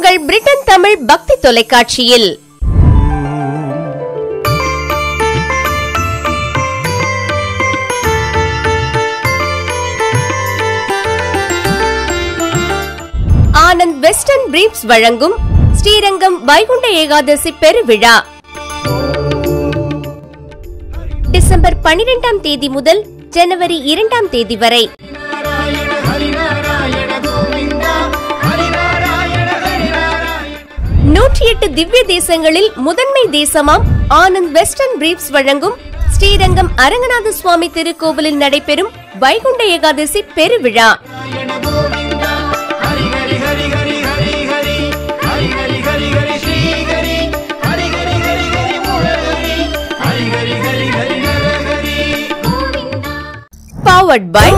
உங்கள் பிரிட்டன் தமிழ் பக்தி தொலைக்காட்சியில் ஆனந்த் வெஸ்டர்ன் பிரீப்ஸ் வழங்கும் ஸ்ரீரங்கம் வைகுண்ட ஏகாதசி பெருவிழா டிசம்பர் பனிரெண்டாம் தேதி முதல் ஜனவரி இரண்டாம் தேதி வரை நூற்றி எட்டு திவ்ய தேசங்களில் முதன்மை தேசமாம் ஆனந்த் வெஸ்டர்ன் பிரீப்ஸ் வழங்கும் ஸ்ரீரங்கம் அரங்கநாத சுவாமி திருக்கோவிலில் நடைபெறும் வைகுண்ட ஏகாதசி பெருவிழா பவர்ட் பை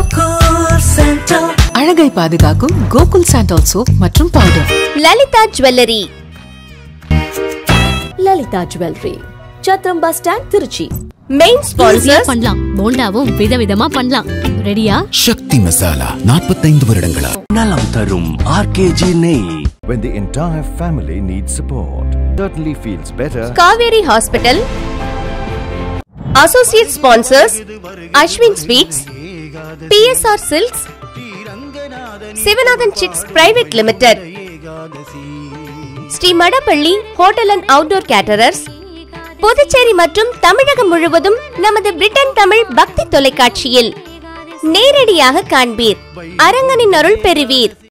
அழகை பாதுகாக்கும் கோகுல் சாண்டல் சோப் மற்றும் powder Lalitha jewellery Lalitha jewellery Chathiram bus stand Trichy main ஈஸியா ஸ்பான்சர்ஸ் பண்ணலாம் போண்டாவும் விதவிதமா பண்ணலாம் ரெடியா சக்தி மசாலா நாற்பத்தைந்து வருடங்களா நலம் தரும் ஆர்கேஜி நெய் when the entire family needs support. Certainly feels better. Kauvery hospital associate sponsors Ashwin sweets BSR silks Sivanathan chits private limited Sri Madappalli hotel and outdoor caterers Puducherry மற்றும் தமிழகம் முழுவதும் நமது பிரிட்டன் தமிழ் பக்தி தொலைக்காட்சியில் நேரடியாக காண்பீர் அரங்கனின் அருள் பெறுவீர்